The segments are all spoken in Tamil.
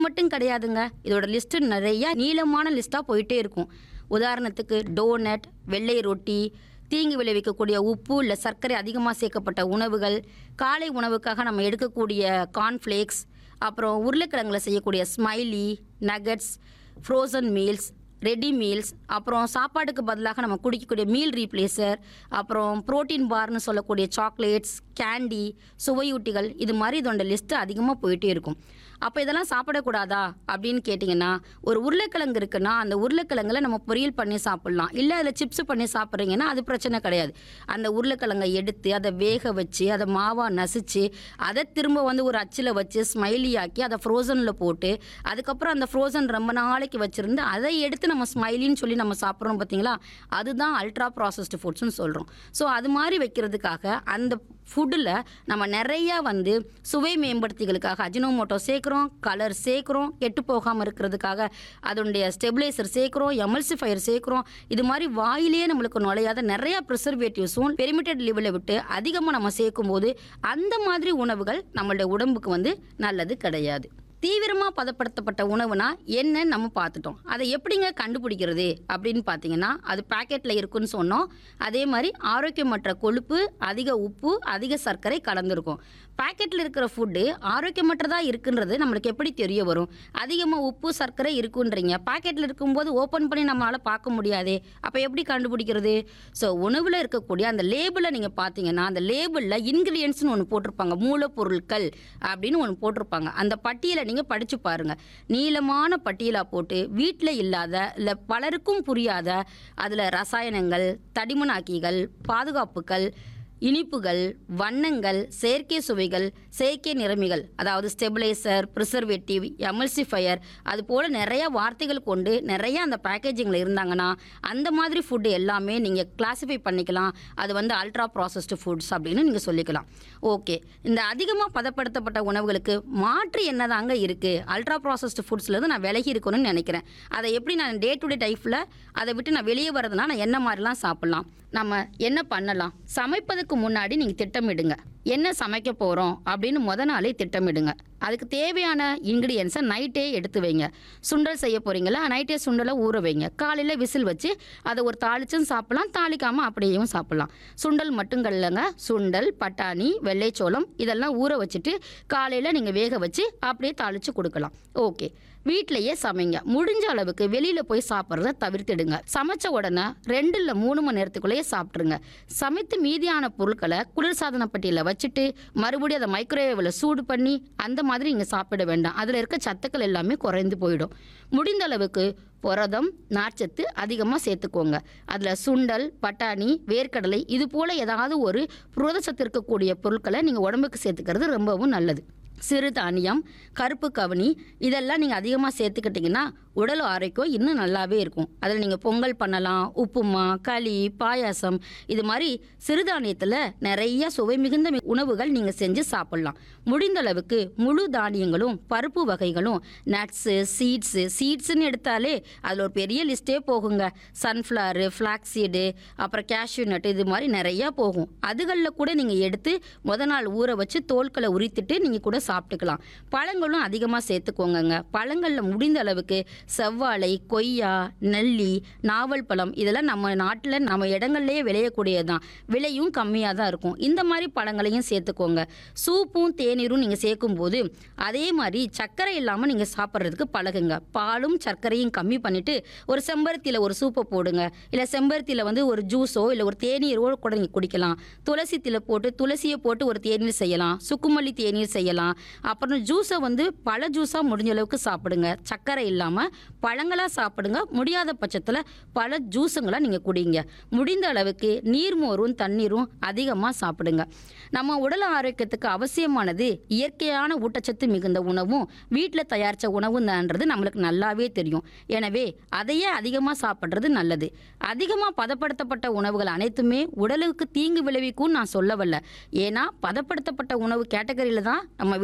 மட்டும் கிடையாதுங்க இதோட லிஸ்ட் நிறைய நீளமான லிஸ்ட்டாக போயிட்டே இருக்கும் உதாரணத்துக்கு டோனட் வெள்ளை ரொட்டி தீங்கு விளைவிக்கக்கூடிய உப்பு இல்லை சர்க்கரை அதிகமாக சேர்க்கப்பட்ட உணவுகள் காலை உணவுக்காக நம்ம எடுக்கக்கூடிய கார்ன்ஃப்ளேக்ஸ் அப்புறம் உருளைக்கிழங்குல செய்யக்கூடிய smiley nuggets frozen meals ready meals அப்புறம் சாப்பாடுக்கு பதிலாக நம்ம குடிக்கக்கூடிய மீல் ரீப்ளேசர் அப்புறம் புரோட்டீன் பார்னு சொல்லக்கூடிய சாக்லேட்ஸ் கேண்டி சுவையூட்டிகள் இது மாதிரி இதோட லிஸ்ட்டு அதிகமாக போயிட்டே இருக்கும் அப்போ இதெல்லாம் சாப்பிடக்கூடாதா அப்படின்னு கேட்டிங்கன்னா ஒரு உருளைக்கிழங்கு இருக்குன்னா அந்த உருளைக்கிழங்குல நம்ம பொரியல் பண்ணி சாப்பிட்லாம் இல்லை அதில் சிப்ஸ் பண்ணி சாப்பிட்றீங்கன்னா அது பிரச்சனை கிடையாது அந்த உருளைக்கிழங்கை எடுத்து அதை வேக வச்சு அதை மாவாக நசிச்சு அதை திரும்ப வந்து ஒரு அச்சில் வச்சு ஸ்மைலி ஆக்கி அதை ஃப்ரோசனில் போட்டு அதுக்கப்புறம் அந்த ஃப்ரோசன் ரொம்ப நாளைக்கு வச்சுருந்து அதை எடுத்து நம்ம ஸ்மைலின்னு சொல்லி நம்ம சாப்பிட்றோம் பார்த்தீங்களா அதுதான் அல்ட்ரா ப்ராசஸ்டு ஃபுட்ஸ்னு சொல்கிறோம் ஸோ அது மாதிரி வைக்கிறதுக்காக அந்த ஃபுட்டில் நம்ம நிறையா வந்து சுவை மேம்படுத்திகளுக்காக அஜினோமோட்டோ சேர்க்குறோம் கலர் சேர்க்குறோம் கெட்டு போகாமல் இருக்கிறதுக்காக அதனுடைய ஸ்டெபிளைசர் சேர்க்குறோம் எமல்சிஃபயர் சேர்க்குறோம் இது மாதிரி வாயிலே நம்மளுக்கு நுழையாத நிறையா ப்ரிசர்வேட்டிவ்ஸும் பெரிமிட்டட் லெவலில் விட்டு அதிகமாக நம்ம சேர்க்கும்போது அந்த மாதிரி உணவுகள் நம்மளுடைய உடம்புக்கு வந்து நல்லது கிடையாது தீவிரமாக பதப்படுத்தப்பட்ட உணவுனா என்ன நம்ம பார்த்துட்டோம் அதை எப்படிங்க கண்டுபிடிக்கிறது அப்படின்னு பார்த்தீங்கன்னா அது பாக்கெட்டில் இருக்குன்னு சொன்னோம் அதே மாதிரி ஆரோக்கியமற்ற கொழுப்பு அதிக உப்பு அதிக சர்க்கரை கலந்துருக்கும் பாக்கெட்டில் இருக்கிற ஃபுட்டு ஆரோக்கியமற்றதாக இருக்குன்றது நம்மளுக்கு எப்படி தெரிய வரும் அதிகமாக உப்பு சர்க்கரை இருக்குன்றீங்க பாக்கெட்டில் இருக்கும்போது ஓப்பன் பண்ணி நம்மளால் பார்க்க முடியாதே அப்போ எப்படி கண்டுபிடிக்கிறது ஸோ உணவில் இருக்கக்கூடிய அந்த லேபிளை நீங்கள் பார்த்தீங்கன்னா அந்த லேபிளில் இன்க்ரீடியன்ஸ்னு ஒன்று போட்டிருப்பாங்க மூலப்பொருட்கள் அப்படின்னு ஒன்று போட்டிருப்பாங்க அந்த பட்டியலை நீங்கள் படித்து பாருங்கள் நீளமான பட்டியலாக போட்டு வீட்டில் இல்லாத இல்லை பலருக்கும் புரியாத அதில் ரசாயனங்கள் தடிமனாக்கிகள் பாதுகாப்புகள் இனிப்புகள் வண்ணங்கள் செயற்கை சுவைகள் செயற்கை நிறமிகள் அதாவது ஸ்டெபிளைசர் ப்ரிசர்வேட்டிவ் எமல்சிஃபயர் அது போல் நிறைய வார்த்தைகள் கொண்டு நிறைய அந்த பேக்கேஜிங்கில் இருந்தாங்கன்னா அந்த மாதிரி ஃபுட்டு எல்லாமே நீங்கள் கிளாஸிஃபை பண்ணிக்கலாம் அது வந்து அல்ட்ரா ப்ராசஸ்டு ஃபுட்ஸ் அப்படின்னு நீங்கள் சொல்லிக்கலாம் ஓகே இந்த அதிகமாக பதப்படுத்தப்பட்ட உணவுகளுக்கு மாற்று என்னதாங்க இருக்குது அல்ட்ரா ப்ராசஸ்டு ஃபுட்ஸ்லேருந்து நான் விலகி இருக்கணும்னு நினைக்கிறேன் அதை எப்படி நான் டே டு டே லைஃப்பில் அதை விட்டு நான் வெளியே வரதுனா நான் என்ன மாதிரிலாம் சாப்பிட்லாம் நம்ம என்ன பண்ணலாம் சமைப்பதுக்கு முன்னாடி நீங்கள் திட்டமிடுங்க என்ன சமைக்க போகிறோம் அப்படின்னு முத நாளே திட்டமிடுங்க அதுக்கு தேவையான இன்க்ரீடியன்ஸை நைட்டே எடுத்து வைங்க சுண்டல் செய்ய போகிறீங்களா நைட்டே சுண்டலை ஊற வைங்க காலையில் விசில் வச்சு அதை ஒரு தாளிச்சும் சாப்பிட்லாம் தாளிக்காமல் அப்படியேவும் சாப்பிட்லாம் சுண்டல் மட்டும் இல்லைங்க சுண்டல் பட்டாணி வெள்ளைச்சோளம் இதெல்லாம் ஊற வச்சுட்டு காலையில் நீங்கள் வேக வச்சு அப்படியே தாளித்து கொடுக்கலாம் ஓகே வீட்டிலையே சமைங்க முடிஞ்ச அளவுக்கு வெளியில் போய் சாப்பிட்றத தவிர்த்திடுங்க சமைச்ச உடனே ரெண்டு இல்லை மூணு மணி நேரத்துக்குள்ளேயே சாப்பிட்ருங்க சமைத்து மீதியான பொருட்களை குளிர்சாதன பெட்டியில் வச்சுட்டு மறுபடியும் அதை மைக்ரோவேவில் சூடு பண்ணி அந்த மாதிரி நீங்கள் சாப்பிட வேண்டாம் அதில் இருக்க சத்துக்கள் எல்லாமே குறைந்து போயிடும் முடிந்த அளவுக்கு புரதம் நார்ச்சத்து அதிகமாக சேர்த்துக்கோங்க அதில் சுண்டல் பட்டாணி வேர்க்கடலை இது போல் ஏதாவது ஒரு புரதச்சத்து இருக்கக்கூடிய பொருட்களை நீங்கள் உடம்புக்கு சேர்த்துக்கிறது ரொம்பவும் நல்லது சிறுதானியம் கருப்பு கவனி இதெல்லாம் நீங்கள் அதிகமாக சேர்த்துக்கிட்டிங்கன்னா உடல் ஆரோக்கியம் இன்னும் நல்லாவே இருக்கும் அதில் நீங்கள் பொங்கல் பண்ணலாம் உப்புமா களி பாயாசம் இது மாதிரி சிறுதானியத்தில் நிறைய சுவை மிகுந்த மி- உணவுகள் நீங்கள் செஞ்சு சாப்பிட்லாம் முடிந்த அளவுக்கு முழு தானியங்களும் பருப்பு வகைகளும் நட்ஸு சீட்ஸு சீட்ஸ்னு எடுத்தாலே அதில் ஒரு பெரிய லிஸ்ட்டே போகுங்க சன்ஃப்ளவரு ஃப்ளாக்ஸீடு அப்புறம் கேஷ்யூ நட் இது மாதிரி நிறையா போகும் அதுகளில் கூட நீங்கள் எடுத்து முத நாள் ஊற வச்சு தோல்களை உரித்துட்டு நீங்கள் கூட சாப்பிட்டுக்கலாம் பழங்களும் அதிகமாக சேர்த்துக்கோங்கங்க பழங்களில் முடிந்த அளவுக்கு செவ்வாழை கொய்யா நெல்லி நாவல் பழம் இதெல்லாம் நம்ம நாட்டில் நம்ம இடங்கள்லேயே விளையக்கூடியது தான் விலையும் கம்மியாக தான் இருக்கும் இந்த மாதிரி பழங்களையும் சேர்த்துக்கோங்க சூப்பும் தேநீரும் நீங்கள் சேர்க்கும்போது அதே மாதிரி சர்க்கரை இல்லாமல் நீங்கள் சாப்பிட்றதுக்கு பழகுங்க பாலும் சர்க்கரையும் கம்மி பண்ணிவிட்டு ஒரு செம்பருத்தியில் ஒரு சூப்பை போடுங்க இல்லை செம்பருத்தியில் வந்து ஒரு ஜூஸோ இல்லை ஒரு தேநீரோ கூட நீங்கள் குடிக்கலாம் துளசி தில போட்டு துளசியை போட்டு ஒரு தேநீர் செய்யலாம் சுக்குமல்லி தேநீர் செய்யலாம் அப்புறம் ஜூஸை வந்து பழ ஜூஸாக முடிஞ்ச அளவுக்கு சாப்பிடுங்க சர்க்கரை இல்லாமல் பழங்களாக சாப்பிடுங்க முடியாத பட்சத்தில் பழ ஜூஸுங்களை நீங்கள் குடிங்க முடிந்த அளவுக்கு நீர்மோரும் தண்ணீரும் அதிகமாக சாப்பிடுங்க நம்ம உடல் ஆரோக்கியத்துக்கு அவசியமானது இயற்கையான ஊட்டச்சத்து மிகுந்த உணவும் வீட்டில் தயாரித்த உணவும் தான்றது நம்மளுக்கு நல்லாவே தெரியும் எனவே அதையே அதிகமாக சாப்பிட்றது நல்லது அதிகமாக பதப்படுத்தப்பட்ட உணவுகள் அனைத்துமே உடலுக்கு தீங்கு விளைவிக்கும்னு நான் சொல்ல வரல ஏன்னா பதப்படுத்தப்பட்ட உணவு கேட்டகரியில் தான் நம்ம விட்ட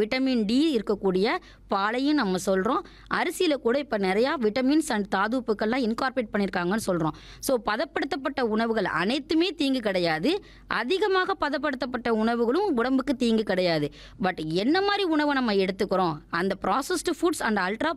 விட்டமின் டி இருக்கக்கூடிய பாலையும் நம்ம சொல்கிறோம் அரிசியில் கூட இப்போ நிறையா விட்டமின்ஸ் அண்ட் தாதுப்புக்கள்லாம் இன்கார்பரேட் பண்ணியிருக்காங்கன்னு சொல்கிறோம் ஸோ பதப்படுத்தப்பட்ட உணவுகள் அனைத்துமே தீங்கு கிடையாது அதிகமாக பதப்படுத்தப்பட்ட உணவுகளும் உடம்புக்கு தீங்கு கிடையாது பட் என்ன மாதிரி உணவை நம்ம எடுத்துக்கிறோம் அந்த ப்ராசஸ்டு ஃபுட்ஸ் அண்ட் அல்ட்ரா